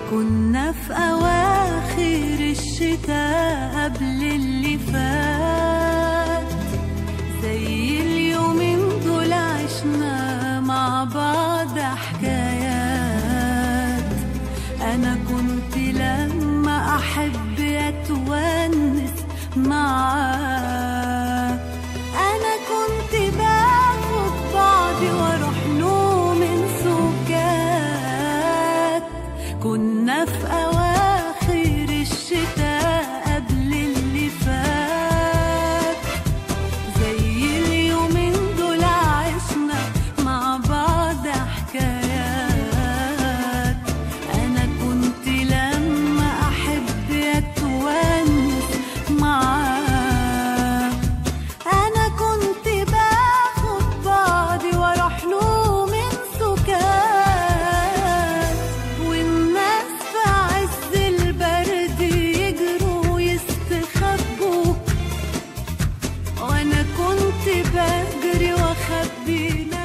كنا في أواخر الشتاء قبل اللي فات زي اليومين دول عشنا مع بعض حكايات أنا كنت لما أحب أتونس معاه أنا كنت باخد بعضي وأروح له من سكات كنا في أواخر الشتاء قبل اللي فات زي اليومين دول عشنا مع بعض حكايات أنا كنت لما أحب أتونس معاه أنا كنت باخد بعضي وأروح له من سكات والناس في عز البرد يجروا يستخبوا وأنا كنت بجري وأخبي